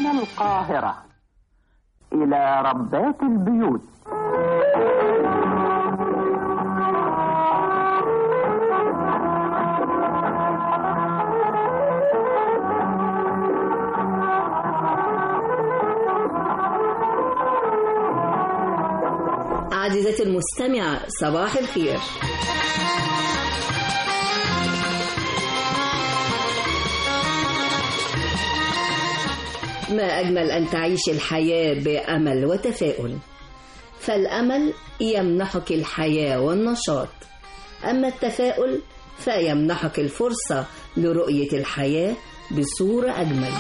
من القاهرة إلى ربات البيوت عزيزتي المستمعة صباح الخير ما أجمل أن تعيش الحياة بأمل وتفاؤل فالأمل يمنحك الحياة والنشاط أما التفاؤل فيمنحك الفرصة لرؤية الحياة بصورة أجمل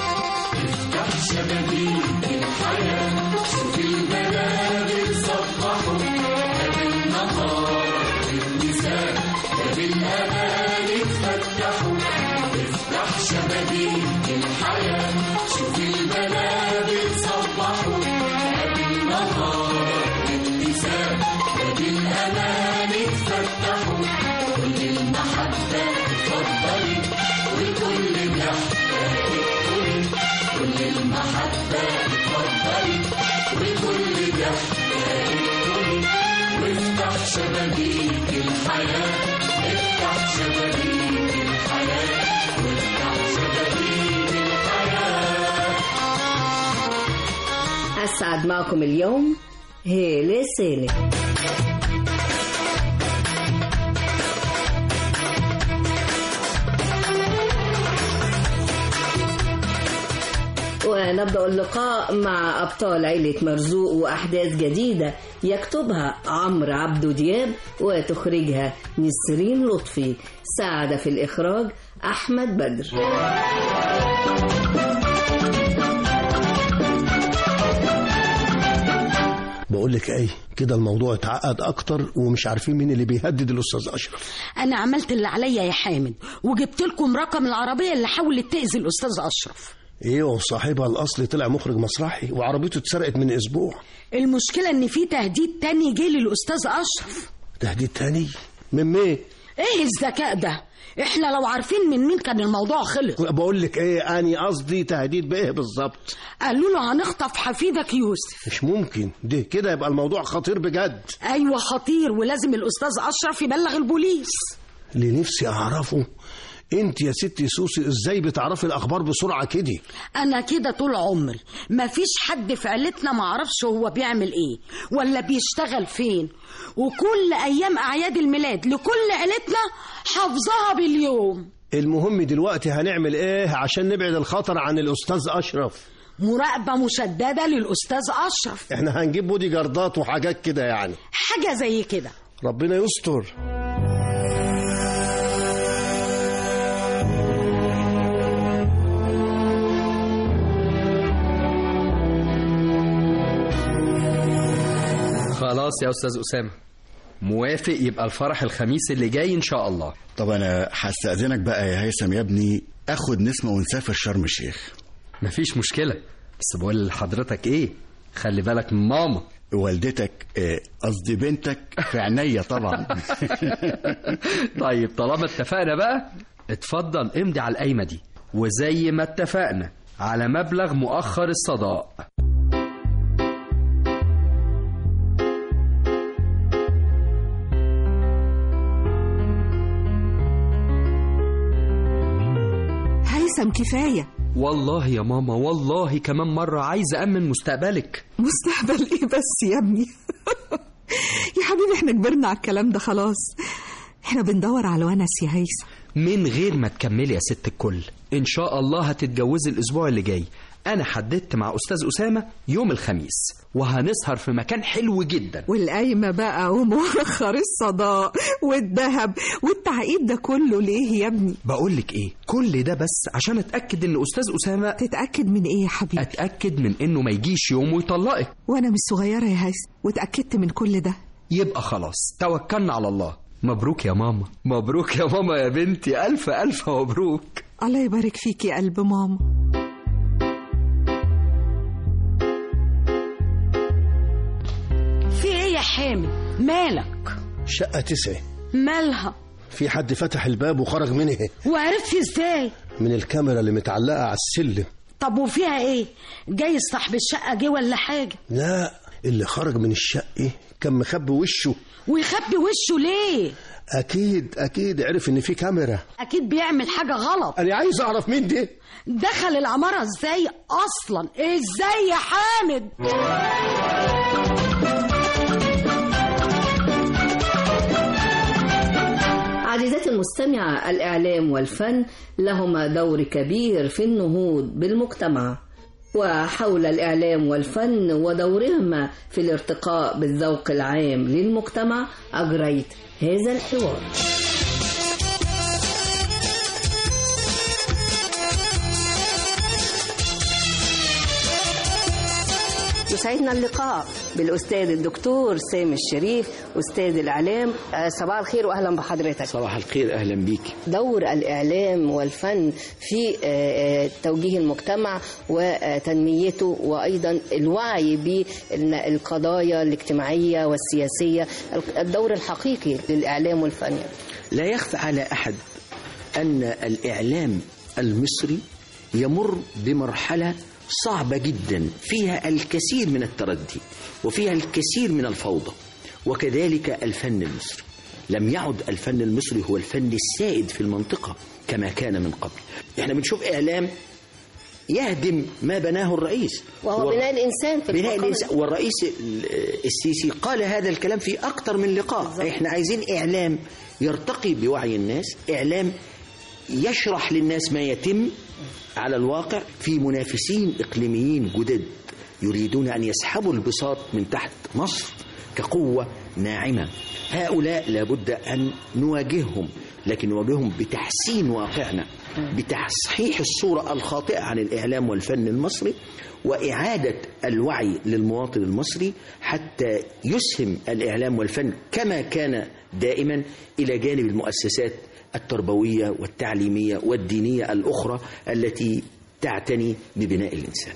أسعد معكم اليوم هيلة سالم ونبدأ اللقاء مع أبطال عيلة مرزوق وأحداث جديدة يكتبها عمرو عبدو دياب وتخرجها نسرين لطفي ساعد في الإخراج أحمد بدر بقول لك ايه كده الموضوع اتعقد اكتر ومش عارفين مين اللي بيهدد الاستاذ اشرف انا عملت اللي عليا يا حامد وجبت لكم رقم العربيه اللي حاولت تاذي الاستاذ اشرف ايه وصاحبها الاصلي طلع مخرج مسرحي وعربيته اتسرقت من اسبوع المشكله ان في تهديد تاني جه للاستاذ اشرف تهديد تاني من مين ايه الذكاء ده احنا لو عارفين من مين كان الموضوع خلص بقول لك ايه اني قصدي تهديد بايه بالظبط قالوا له هنخطف حفيدك يوسف مش ممكن ده كده يبقى الموضوع خطير بجد ايوه خطير ولازم الاستاذ اشرف يبلغ البوليس اللي نفسي اعرفه انت يا ستي سوسي ازاي بتعرفي الاخبار بسرعه كده انا كده طول عمري مفيش حد في عيلتنا معرفش هو بيعمل ايه ولا بيشتغل فين وكل ايام اعياد الميلاد لكل عيلتنا حافظاها باليوم المهم دلوقتي هنعمل ايه عشان نبعد الخطر عن الاستاذ اشرف مراقبة مشددة للأستاذ أشرف احنا هنجيب بودي جاردات وحاجات كده يعني حاجة زي كده ربنا يستر خلاص يا استاذ اسامه موافق يبقى الفرح الخميس اللي جاي ان شاء الله طب انا هستأذنك بقى يا هيثم يا ابني اخد نسمة ونسافر شرم الشيخ مفيش مشكله بس بقول لحضرتك ايه خلي بالك من ماما والدتك آه، قصدي بنتك في عينيا طبعا طيب طالما اتفقنا بقى اتفضل امضي على القايمه دي وزي ما اتفقنا على مبلغ مؤخر الصداق هيثم كفاية والله يا ماما والله كمان مرة عايز أأمن مستقبلك مستقبل ايه بس يا ابني يا حبيبي احنا كبرنا على الكلام ده خلاص احنا بندور على ونس يا هيثم من غير ما تكملي يا ست الكل إن شاء الله هتتجوزي الأسبوع اللي جاي أنا حددت مع أستاذ أسامة يوم الخميس وهنسهر في مكان حلو جدا والقايمة بقى ومؤخر الصداق والذهب والتعقيد ده كله ليه يا ابني بقولك إيه كل ده بس عشان أتأكد إن أستاذ أسامة تتأكد من ايه يا حبيبي أتأكد من إنه ما يجيش يوم ويطلقك وانا مش صغيرة يا هيثم واتأكدت من كل ده يبقى خلاص توكلنا على الله مبروك يا ماما مبروك يا ماما يا بنتي ألف ألف مبروك الله يبارك فيك يا قلب ماما في ايه يا حامد مالك شقة تسعة مالها في حد فتح الباب وخرج منها وعرفت ازاي من الكاميرا اللي متعلقة على السلم طب وفيها ايه جاي صاحب الشقه جه ولا حاجه لا اللي خرج من الشقة كان مخبي وشه ويخبي وشه ليه اكيد اكيد عرف ان في كاميرا اكيد بيعمل حاجه غلط انا عايز اعرف مين ده دخل العماره ازاي اصلا ازاي يا حامد عزيزتي المستمعة الإعلام والفن لهما دور كبير في النهوض بالمجتمع وحول الإعلام والفن ودورهما في الارتقاء بالذوق العام للمجتمع أجريت هذا الحوار يسعدنا اللقاء بالأستاذ الدكتور سامي الشريف أستاذ الإعلام آه، صباح الخير وأهلا بحضرتك صباح الخير اهلا بيك دور الإعلام والفن في آه، آه، توجيه المجتمع وتنميته وأيضا الوعي بالقضايا الاجتماعية والسياسية الدور الحقيقي للإعلام والفن لا يخفى على احد ان الاعلام المصري يمر بمرحله صعبه جدا فيها الكثير من التردي وفيها الكثير من الفوضى وكذلك الفن المصري لم يعد الفن المصري هو الفن السائد في المنطقه كما كان من قبل احنا بنشوف اعلام يهدم ما بناه الرئيس وهو بناء الإنسان في بناء المقام الإنسان والرئيس ال- السيسي قال هذا الكلام في أكثر من لقاء بالظبط. احنا عايزين إعلام يرتقي بوعي الناس إعلام يشرح للناس ما يتم على الواقع في منافسين إقليميين جدد يريدون أن يسحبوا البساط من تحت مصر كقوة ناعمة هؤلاء لابد أن نواجههم لكن نواجههم بتحسين واقعنا بتصحيح الصورة الخاطئة عن الإعلام والفن المصري وإعادة الوعي للمواطن المصري حتى يسهم الإعلام والفن كما كان دائما إلى جانب المؤسسات التربوية والتعليمية والدينية الأخرى التي تعتني ببناء الإنسان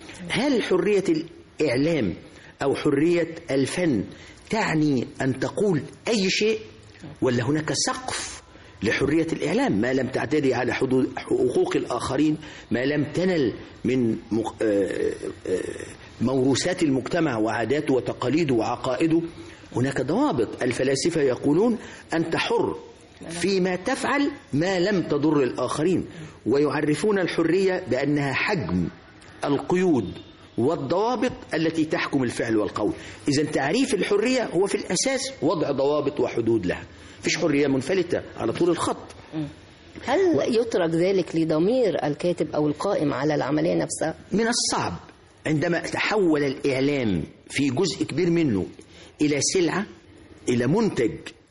هل حرية الإعلام أو حرية الفن تعني أن تقول أي شيء ولا هناك سقف لحرية الإعلام ما لم تعتدي على حدود حقوق الآخرين ما لم تنل من مق- آه، آه، موروثات المجتمع وعاداته وتقاليده وعقائده هناك ضوابط الفلاسفة يقولون أنت حر فيما تفعل ما لم تضر الآخرين ويعرفون الحرية بأنها حجم القيود والضوابط التي تحكم الفعل والقول إذا تعريف الحرية هو في الأساس وضع ضوابط وحدود لها فيش حرية منفلتة على طول الخط هل يترك ذلك لضمير الكاتب أو القائم على العملية نفسها؟ من الصعب عندما تحول الإعلام في جزء كبير منه إلى سلعة إلى منتج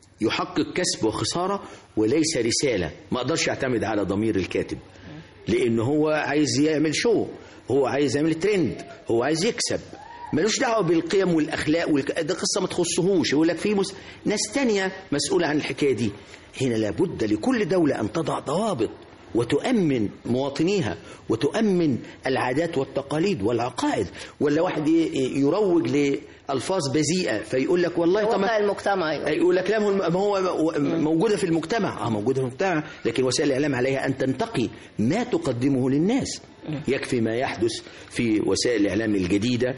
يحقق كسب وخسارة وليس رسالة ما أقدرش أعتمد على ضمير الكاتب لأن هو عايز يعمل شو هو عايز يعمل ترند هو عايز يكسب ملوش دعوة بالقيم والأخلاق والك... ده قصة ما تخصهوش يقول لك في مس... ناس تانية مسؤولة عن الحكاية دي هنا لابد لكل دولة أن تضع ضوابط وتؤمن مواطنيها وتؤمن العادات والتقاليد والعقائد ولا واحد ي- يروج لألفاظ بذيئة فيقول لك والله طب واقع المجتمع أيوة. يقول لك لا ما هو- ما هو موجودة في المجتمع اه موجودة في المجتمع لكن وسائل الإعلام عليها أن تنتقي ما تقدمه للناس يكفي ما يحدث في وسائل الإعلام الجديدة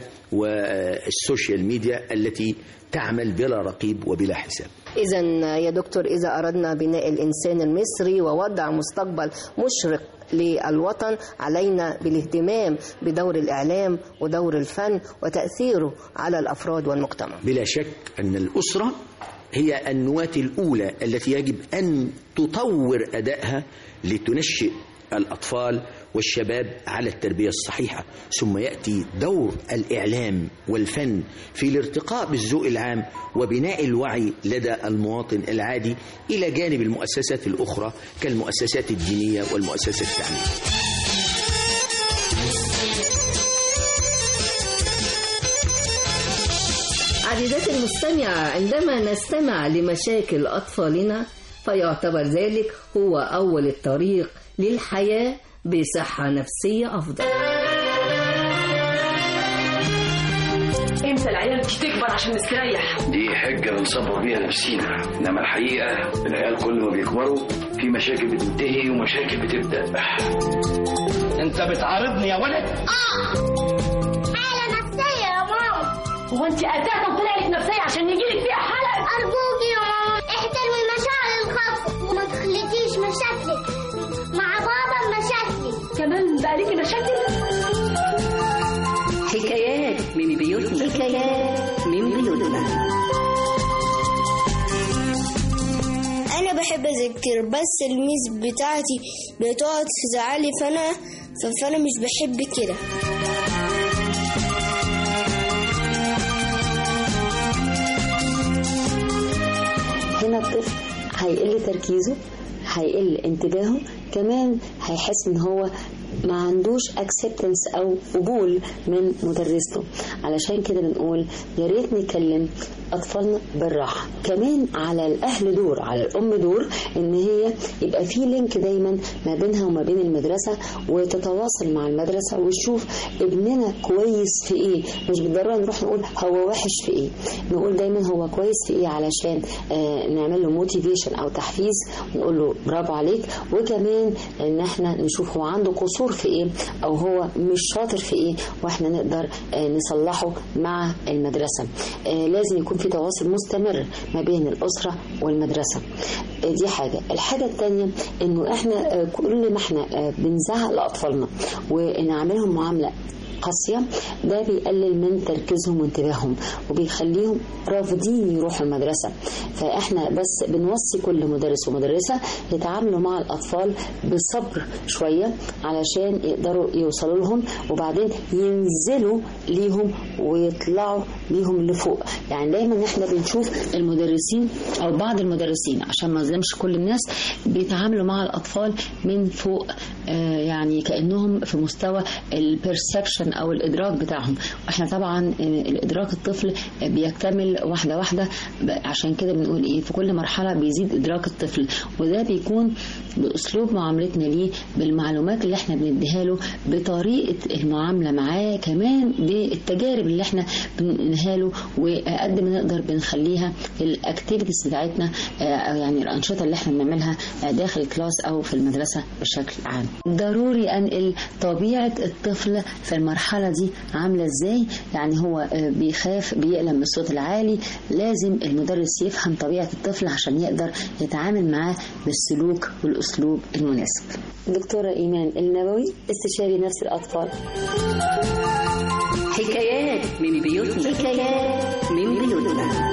والسوشيال ميديا التي تعمل بلا رقيب وبلا حساب إذا يا دكتور إذا أردنا بناء الإنسان المصري ووضع مستقبل مشرق للوطن علينا بالاهتمام بدور الإعلام ودور الفن وتأثيره على الأفراد والمجتمع بلا شك أن الأسرة هي النواة الأولى التي يجب أن تطور أدائها لتنشئ الأطفال والشباب على التربية الصحيحة ثم يأتي دور الإعلام والفن في الارتقاء بالذوق العام وبناء الوعي لدى المواطن العادي إلى جانب المؤسسات الأخرى كالمؤسسات الدينية والمؤسسات التعليمية عزيزتي المستمعة عندما نستمع لمشاكل أطفالنا فيعتبر ذلك هو أول الطريق للحياة بصحة نفسية أفضل امتى العيال تكبر عشان نستريح دي حجة بنصبر بيها نفسينا إنما الحقيقة العيال كل ما بيكبروا في مشاكل بتنتهي ومشاكل بتبدأ انت بتعارضني يا ولد حالة نفسية يا ماما هو انت اساسا طلع لك نفسيه عشان يجيلك فيها حلق أرجوكي يا ماما احترمي مشاعر الخاصة وما تخلطيش مشاكلك مع بابا مشاكلي كمان بقى ليكي مشاكل حكايات من بيوتنا حكايات من بيوتنا انا بحب اذاكر بس الميس بتاعتي بتقعد تزعلي فانا فانا مش بحب كده هنا الطفل هيقل تركيزه هيقل انتباهه كمان هيحس ان هو ما عندوش اكسبتنس او قبول من مدرسته علشان كده بنقول يا ريت نكلم اطفالنا بالراحه كمان على الاهل دور على الام دور ان هي يبقى في لينك دايما ما بينها وما بين المدرسه وتتواصل مع المدرسه وتشوف ابننا كويس في ايه مش بالضروره نروح نقول هو وحش في ايه نقول دايما هو كويس في ايه علشان آه نعمل له موتيفيشن او تحفيز ونقول له برافو عليك وكمان ان احنا نشوف هو عنده قصور في ايه او هو مش شاطر في ايه واحنا نقدر آه نصلحه مع المدرسه آه لازم يكون في تواصل مستمر ما بين الاسره والمدرسه آه دي حاجه الحاجه الثانيه انه احنا آه كل ما احنا آه بنزعق لاطفالنا ونعملهم معامله قاسية ده بيقلل من تركيزهم وانتباههم وبيخليهم رافضين يروحوا المدرسة فاحنا بس بنوصي كل مدرس ومدرسة يتعاملوا مع الأطفال بصبر شوية علشان يقدروا يوصلوا لهم وبعدين ينزلوا ليهم ويطلعوا بيهم لفوق يعني دايما احنا بنشوف المدرسين او بعض المدرسين عشان ما نظلمش كل الناس بيتعاملوا مع الاطفال من فوق آه يعني كانهم في مستوى البرسبشن او الادراك بتاعهم واحنا طبعا الادراك الطفل بيكتمل واحده واحده عشان كده بنقول ايه في كل مرحله بيزيد ادراك الطفل وده بيكون باسلوب معاملتنا ليه بالمعلومات اللي احنا بنديها له بطريقه المعامله معاه كمان بالتجارب اللي احنا بنقولها له وقد ما نقدر بنخليها الاكتيفيتيز بتاعتنا يعني الانشطه اللي احنا بنعملها داخل الكلاس او في المدرسه بشكل عام ضروري انقل طبيعه الطفل في المرحله دي عامله ازاي يعني هو بيخاف بيقلق من الصوت العالي لازم المدرس يفهم طبيعه الطفل عشان يقدر يتعامل معاه بالسلوك والاسلوب المناسب دكتوره ايمان النبوي استشاري نفس الاطفال حكايات من بيوتنا حكايات من بيوتنا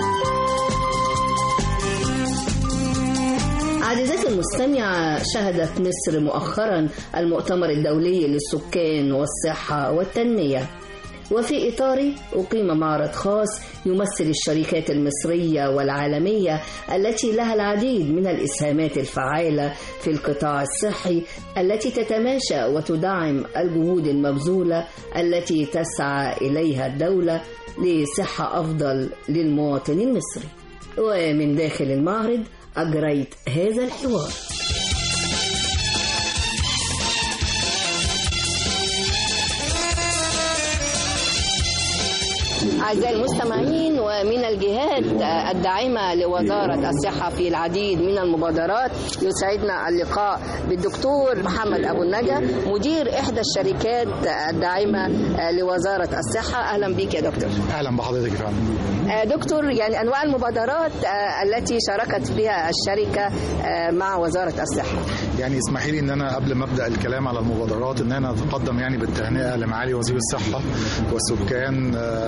عزيزتي المستمعة شهدت مصر مؤخرا المؤتمر الدولي للسكان والصحة والتنمية وفي إطاره أقيم معرض خاص يمثل الشركات المصرية والعالمية التي لها العديد من الإسهامات الفعالة في القطاع الصحي التي تتماشى وتدعم الجهود المبذولة التي تسعى إليها الدولة لصحة أفضل للمواطن المصري ومن داخل المعرض أجريت هذا الحوار أعزائي المستمعين ومن الجهات الداعمة لوزارة الصحة في العديد من المبادرات يسعدنا اللقاء بالدكتور محمد أبو النجا مدير إحدى الشركات الداعمة لوزارة الصحة أهلا بك يا دكتور أهلا بحضرتك يا فندم دكتور يعني أنواع المبادرات التي شاركت بها الشركة مع وزارة الصحة يعني اسمحي لي ان انا قبل ما ابدا الكلام على المبادرات ان انا اتقدم يعني بالتهنئه لمعالي وزير الصحه والسكان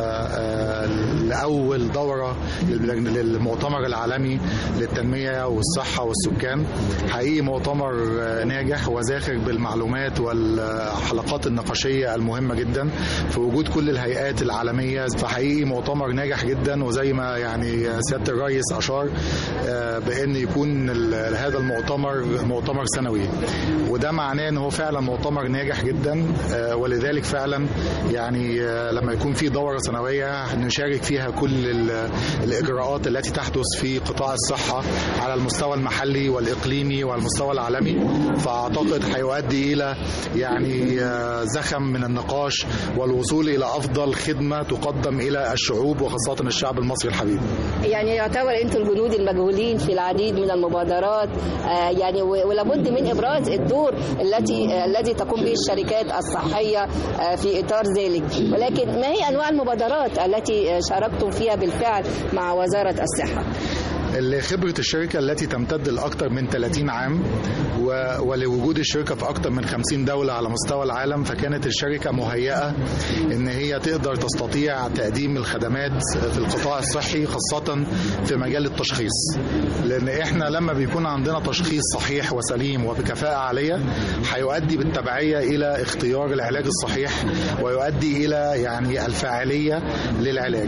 لاول دوره للمؤتمر العالمي للتنميه والصحه والسكان حقيقي مؤتمر ناجح وزاخر بالمعلومات والحلقات النقاشيه المهمه جدا في وجود كل الهيئات العالميه فحقيقي مؤتمر ناجح جدا وزي ما يعني سياده الرئيس اشار بان يكون هذا المؤتمر مؤتمر سنوي وده معناه ان هو فعلا مؤتمر ناجح جدا ولذلك فعلا يعني لما يكون في دوره سنويه الدولية نشارك فيها كل ال- الإجراءات التي تحدث في قطاع الصحة على المستوى المحلي والإقليمي والمستوى العالمي فأعتقد هيؤدي إلى يعني آه، زخم من النقاش والوصول إلى أفضل خدمة تقدم إلى الشعوب وخاصة الشعب المصري الحبيب يعني يعتبر انتم الجنود المجهولين في العديد من المبادرات آه، يعني و- ولابد من ابراز الدور التي آه، الذي تقوم به الشركات الصحيه آه، في اطار ذلك ولكن ما هي انواع المبادرات التي آه، شاركتم فيها بالفعل مع وزاره الصحه اللي خبرة الشركة التي تمتد لأكثر من 30 عام و- ولوجود الشركة في أكثر من 50 دولة على مستوى العالم فكانت الشركة مهيئة إن هي تقدر تستطيع تقديم الخدمات في القطاع الصحي خاصة في مجال التشخيص لأن إحنا لما بيكون عندنا تشخيص صحيح وسليم وبكفاءة عالية هيؤدي بالتبعية إلى اختيار العلاج الصحيح ويؤدي إلى يعني الفاعلية للعلاج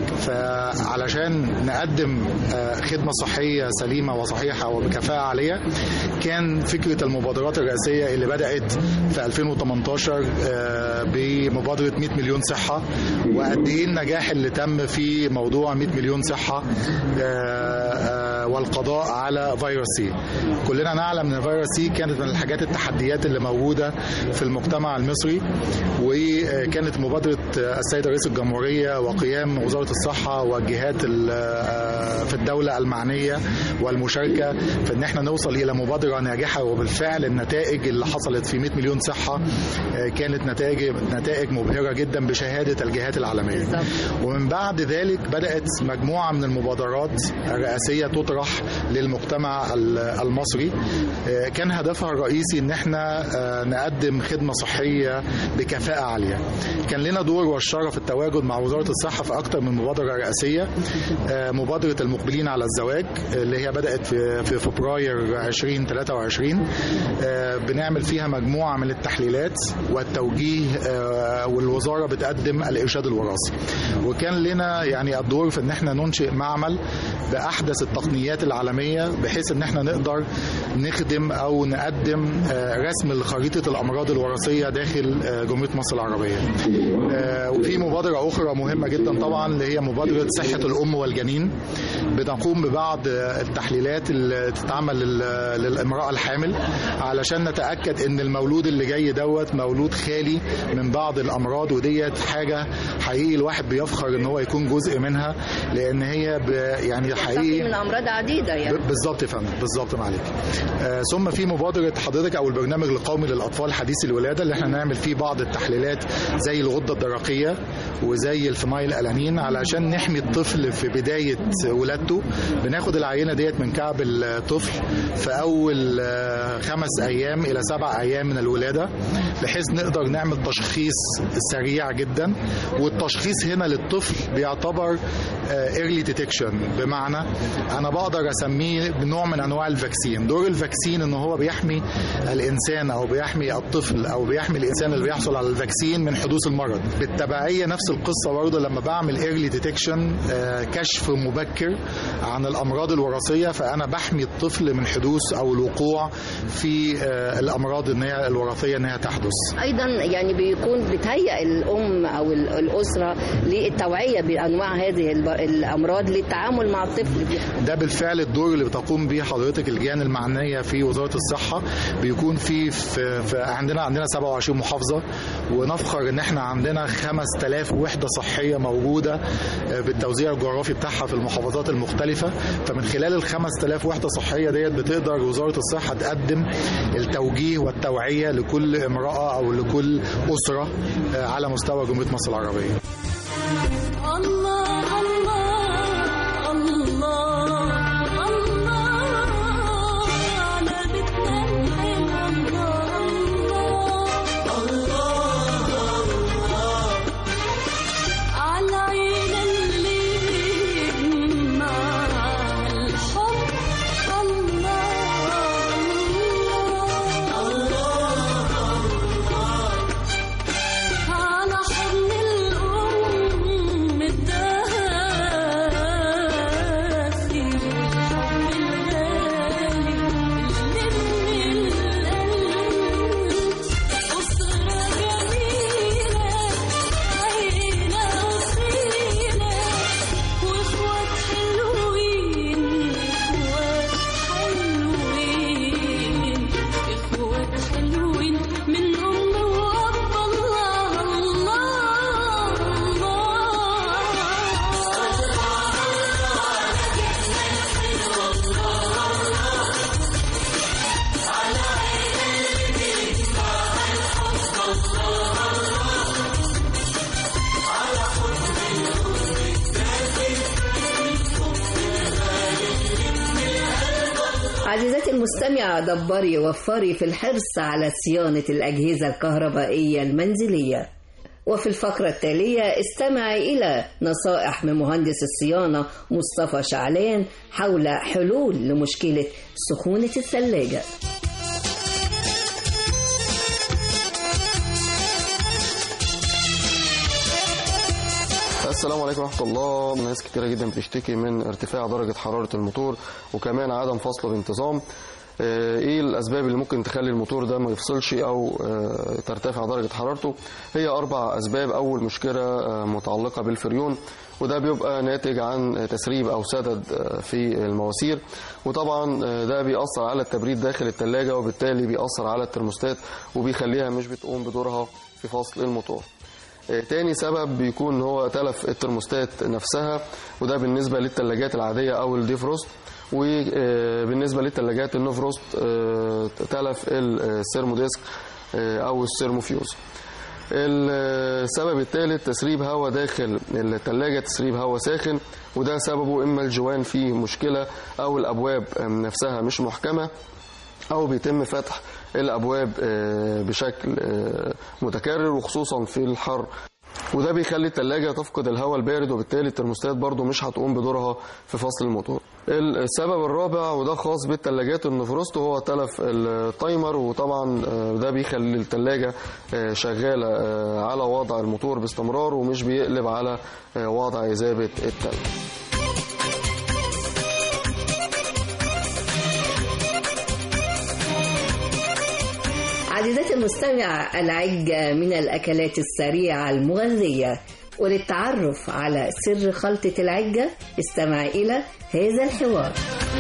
فعلشان نقدم آه، خدمة صحية سليمة وصحيحة وبكفاءة عالية كان فكرة المبادرات الرئاسية اللي بدأت في 2018 آه، بمبادرة 100 مليون صحة وقد إيه النجاح اللي تم في موضوع 100 مليون صحة آه، آه، والقضاء على فيروس سي كلنا نعلم ان فيروس سي كانت من الحاجات التحديات اللي موجوده في المجتمع المصري وكانت مبادره السيد رئيس الجمهوريه وقيام وزاره الصحه والجهات ال- في الدوله المعنيه والمشاركه في ان احنا نوصل الى مبادره ناجحه وبالفعل النتائج اللي حصلت في 100 مليون صحه كانت نتائج نتائج مبهره جدا بشهاده الجهات العالميه ومن بعد ذلك بدات مجموعه من المبادرات الرئاسيه تطرح للمجتمع ال- المصري آه، كان هدفها الرئيسي ان احنا آه، نقدم خدمه صحيه بكفاءه عاليه كان لنا دور والشرف التواجد مع وزاره الصحه في اكثر من مبادره رئاسيه آه، مبادره المقبلين على الزواج اللي هي بدات في في فبراير 2023 آه، بنعمل فيها مجموعه من التحليلات والتوجيه آه، والوزاره بتقدم الارشاد الوراثي وكان لنا يعني الدور في ان احنا ننشئ معمل باحدث التقنيات العالميه بحيث ان احنا نقدر نخدم او نقدم آه، رسم لخريطه الامراض الوراثيه داخل آه، جمهوريه مصر العربيه. آه، وفي مبادره اخرى مهمه جدا طبعا اللي هي مبادره صحه الام والجنين بنقوم ببعض آه، التحليلات اللي تتعمل لل- للامراه الحامل علشان نتاكد ان المولود اللي جاي دوت مولود خالي من بعض الامراض وديت حاجه حقيقي الواحد بيفخر ان هو يكون جزء منها لان هي ب- يعني حقيقي من امراض عديده يعني ب- بالظبط يا فندم بالظبط معلك آه ثم في مبادره حضرتك او البرنامج القومي للاطفال حديث الولاده اللي احنا نعمل فيه بعض التحليلات زي الغده الدرقيه وزي الفينايل الانين علشان نحمي الطفل في بدايه ولادته بناخد العينه ديت من كعب الطفل في اول آه، خمس ايام الى سبع ايام من الولاده بحيث نقدر نعمل تشخيص سريع جدا والتشخيص هنا للطفل بيعتبر ايرلي ديتكشن بمعنى انا بقدر اسميه بنوع من انواع الفاكسين دور الفاكسين ان هو بيحمي الانسان او بيحمي الطفل او بيحمي الانسان اللي بيحصل على الفاكسين من حدوث المرض بالتبعيه نفس القصه برضه لما بعمل ايرلي ديتكشن كشف مبكر عن الامراض الوراثيه فانا بحمي الطفل من حدوث او الوقوع في آه، الامراض ان هي الوراثيه ان هي تحدث ايضا يعني بيكون بتهيئ الام او ال- الاسره للتوعيه بانواع هذه الب- الامراض للتعامل مع الطفل فيها ده بالفعل الدور اللي بتقوم به حضرتك اللجان المعنيه في وزاره الصحه بيكون في, في, في عندنا عندنا 27 محافظه ونفخر ان احنا عندنا 5000 وحده صحيه موجوده آه، بالتوزيع الجغرافي بتاعها في المحافظات المختلفه فمن خلال ال 5000 وحده صحيه ديت بتقدر وزاره الصحه تقدم التوجيه والتوعيه لكل امراه او لكل اسره آه، على مستوى جمهوريه مصر العربيه الله الله الله الله على بيتنا الحلو الله الله على عين اللي مع الحب الله الله على حضن الأم الدافي المستمع دبري وفري في الحرص على صيانة الأجهزة الكهربائية المنزلية وفي الفقرة التالية استمعي إلى نصائح من مهندس الصيانة مصطفى شعلان حول حلول لمشكلة سخونة الثلاجة السلام عليكم ورحمة الله ناس كتيرة جدا بتشتكي من ارتفاع درجة حرارة الموتور وكمان عدم فصله بانتظام آه، ايه الاسباب اللي ممكن تخلي الموتور ده ما يفصلش او آه، ترتفع درجة حرارته هي اربع اسباب اول مشكلة آه، متعلقة بالفريون وده بيبقى ناتج عن تسريب او سدد آه، في المواسير وطبعا آه، ده بيأثر على التبريد داخل الثلاجة وبالتالي بيأثر على الترموستات وبيخليها مش بتقوم بدورها في فصل الموتور آه، تاني سبب بيكون ان هو تلف الترموستات نفسها وده بالنسبة للثلاجات العادية او الديفروست وبالنسبة للثلاجات النوفروست آه، تلف السيرموديسك آه، او السيرموفيوز السبب الثالث تسريب هواء داخل الثلاجة تسريب هواء ساخن وده سببه إما الجوان فيه مشكلة أو الأبواب نفسها مش محكمة أو بيتم فتح الأبواب آه، بشكل آه، متكرر وخصوصا في الحر وده بيخلي التلاجة تفقد الهواء البارد وبالتالي الترموستات برضو مش هتقوم بدورها في فصل الموتور السبب الرابع وده خاص بالتلاجات النفروست وهو تلف التايمر وطبعا آه، ده بيخلي التلاجة آه، شغالة آه، على وضع الموتور باستمرار ومش بيقلب على آه، وضع إذابة التلج عزيزتي المستمع العجة من الأكلات السريعة المغذية وللتعرف على سر خلطة العجة استمع إلى هذا الحوار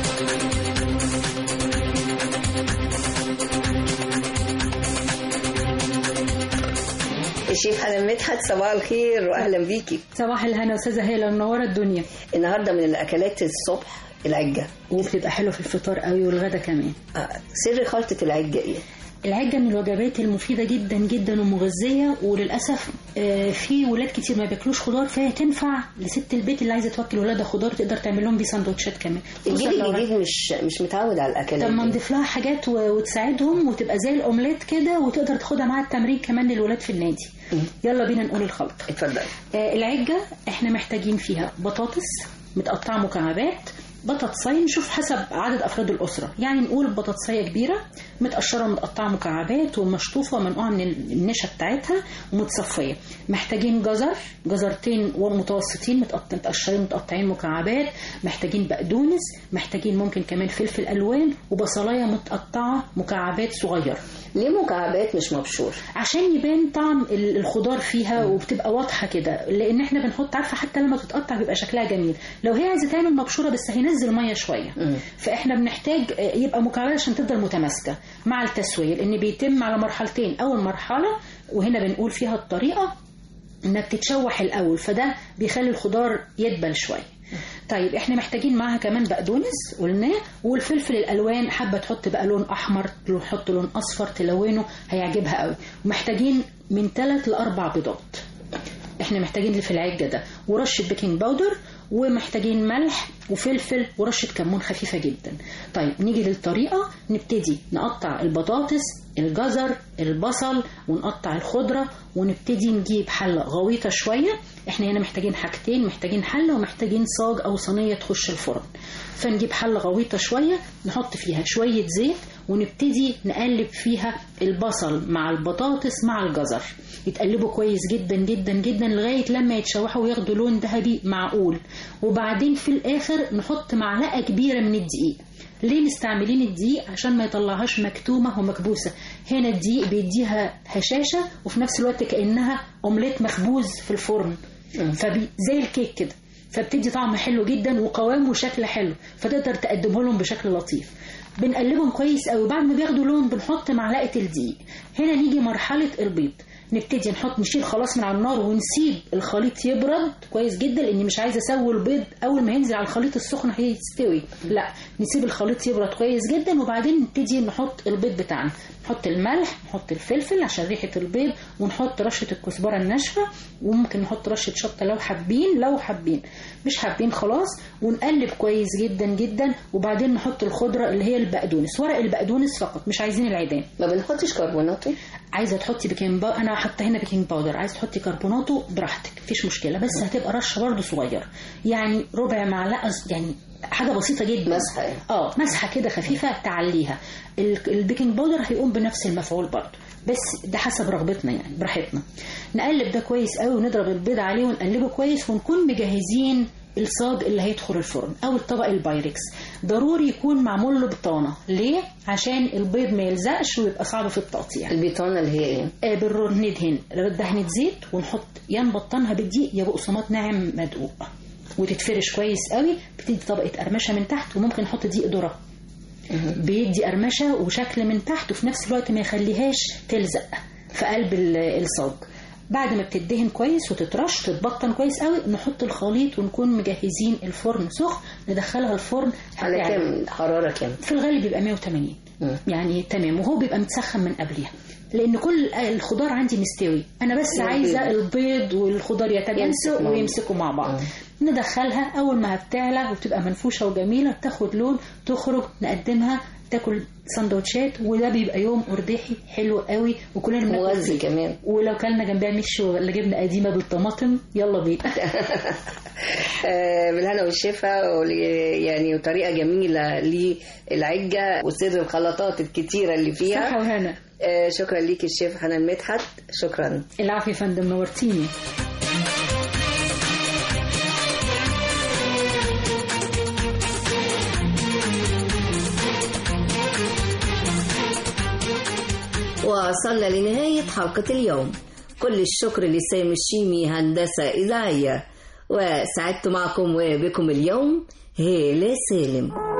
الشيف حنان مدحت صباح الخير واهلا بيكي صباح الهنا استاذه هاله منوره الدنيا النهارده من الاكلات الصبح العجه وبتبقى حلوه في الفطار قوي والغدا كمان آه. سر خلطه العجه ايه العجة من الوجبات المفيدة جدا جدا ومغذية وللأسف آه، في ولاد كتير ما بياكلوش خضار فهي تنفع لست البيت اللي عايزة توكل ولادها خضار تقدر تعمل لهم بيه سندوتشات كمان الجيل خصوصاً لو- الجديد مش مش متعود على الاكلات طب ما دي. نضيف لها حاجات و- وتساعدهم وتبقى زي الاومليت كده وتقدر تاخدها مع التمرين كمان للولاد في النادي يلا بينا نقول الخلطه اتفضل آه العجه احنا محتاجين فيها بطاطس متقطعه مكعبات بطاطسايه نشوف حسب عدد افراد الاسره يعني نقول بطاطسايه كبيره متقشره ومتقطعه مكعبات ومشطوفه ومنقوعه من النشا بتاعتها ومتصفيه محتاجين جزر جزرتين ومتوسطين متقط- متقشرين متقطعين مكعبات محتاجين بقدونس محتاجين ممكن كمان فلفل الوان وبصلايه متقطعه مكعبات صغيره ليه مكعبات مش مبشور عشان يبان طعم ال- الخضار فيها وبتبقى واضحه كده لان احنا بنحط عارفه حتى لما تتقطع بيبقى شكلها جميل لو هي عايزه تعمل مبشوره بس هينزل ميه شويه فاحنا بنحتاج آه، يبقى مكعبات عشان تفضل متماسكه مع التسويه لان بيتم على مرحلتين اول مرحله وهنا بنقول فيها الطريقه انك تتشوح الاول فده بيخلي الخضار يدبل شويه طيب احنا محتاجين معاها كمان بقدونس قلناه والفلفل الالوان حابه تحط بقى لون احمر تحط لون اصفر تلونه هيعجبها قوي ومحتاجين من ثلاث لاربع بيضات احنا محتاجين اللي في العجه ده ورشه بيكنج باودر ومحتاجين ملح وفلفل ورشه كمون خفيفه جدا طيب نيجي للطريقه نبتدي نقطع البطاطس الجزر البصل ونقطع الخضره ونبتدي نجيب حله غويطه شويه احنا هنا محتاجين حاجتين محتاجين حله ومحتاجين صاج او صينيه تخش الفرن فنجيب حله غويطه شويه نحط فيها شويه زيت ونبتدي نقلب فيها البصل مع البطاطس مع الجزر يتقلبوا كويس جدا جدا جدا لغايه لما يتشوحوا وياخدوا لون ذهبي معقول وبعدين في الاخر نحط معلقه كبيره من الدقيق ليه مستعملين الدقيق عشان ما يطلعهاش مكتومه ومكبوسه هنا الدقيق بيديها هشاشه وفي نفس الوقت كانها اومليت مخبوز في الفرن فبي زي الكيك كده فبتدي طعم حلو جدا وقوام وشكل حلو فتقدر تقدمه لهم بشكل لطيف بنقلبهم كويس قوي بعد ما بياخدوا لون بنحط معلقه الدقيق هنا نيجي مرحله البيض نبتدي نحط نشيل خلاص من على النار ونسيب الخليط يبرد كويس جدا لاني مش عايزه اسوي البيض اول ما ينزل على الخليط السخن هيستوي لا نسيب الخليط يبرد كويس جدا وبعدين نبتدي نحط البيض بتاعنا نحط الملح نحط الفلفل عشان ريحه البيض ونحط رشه الكزبره الناشفه وممكن نحط رشه شطه لو حابين لو حابين مش حابين خلاص ونقلب كويس جدا جدا وبعدين نحط الخضره اللي هي البقدونس ورق البقدونس فقط مش عايزين العيدان ما بنحطش كربوناتو عايزه تحطي بيكنج باودر انا حاطه هنا بيكنج باودر عايزه تحطي كربوناتو براحتك مفيش مشكله بس هتبقى رشه برده صغير يعني ربع معلقه يعني حاجه بسيطه جدا مسحه يعني. اه مسحه كده خفيفه تعليها ال- البيكنج باودر هيقوم بنفس المفعول برضه بس ده حسب رغبتنا يعني براحتنا نقلب ده كويس قوي ونضرب البيض عليه ونقلبه كويس ونكون مجهزين الصاج اللي هيدخل الفرن او الطبق البايركس ضروري يكون معمول له بطانه ليه عشان البيض ما يلزقش ويبقى صعب في التقطيع البطانه اللي هي ايه آه بالرور ندهن دهنة زيت ونحط يا نبطنها بالدقيق يا بقسماط ناعم مدقوق وتتفرش كويس قوي بتدي طبقه قرمشه من تحت وممكن نحط دقيق ذره بيدي قرمشه وشكل من تحت وفي نفس الوقت ما يخليهاش تلزق في قلب ال- الصاج بعد ما بتدهن كويس وتترش تتبطن كويس قوي نحط الخليط ونكون مجهزين الفرن سخن ندخلها الفرن على يعني كام حراره كام في الغالب بيبقى 180 يعني تمام وهو بيبقى متسخن من قبلها لان كل الخضار عندي مستوي انا بس البيض. عايزه البيض والخضار يتماسكوا يمسكوا مع ويمسكوا مع بعض ندخلها اول ما بتعلى وتبقى منفوشه وجميله تاخد لون تخرج نقدمها تاكل سندوتشات وده بيبقى يوم ارداحي حلو قوي وكلنا بناكل مغذي فيه. كمان. ولو كلنا جنبها مش ولا جبنه قديمه بالطماطم يلا بينا آه، بالهنا والشفا ول- يعني وطريقه جميله للعجه وسر الخلطات الكتيره اللي فيها صحة وهنا. آه، شكرا ليك الشيف حنان مدحت شكرا العافيه يا فندم نورتيني وصلنا لنهاية حلقة اليوم كل الشكر لسام الشيمي هندسة إذاعية وسعدت معكم وبكم اليوم هالة سالم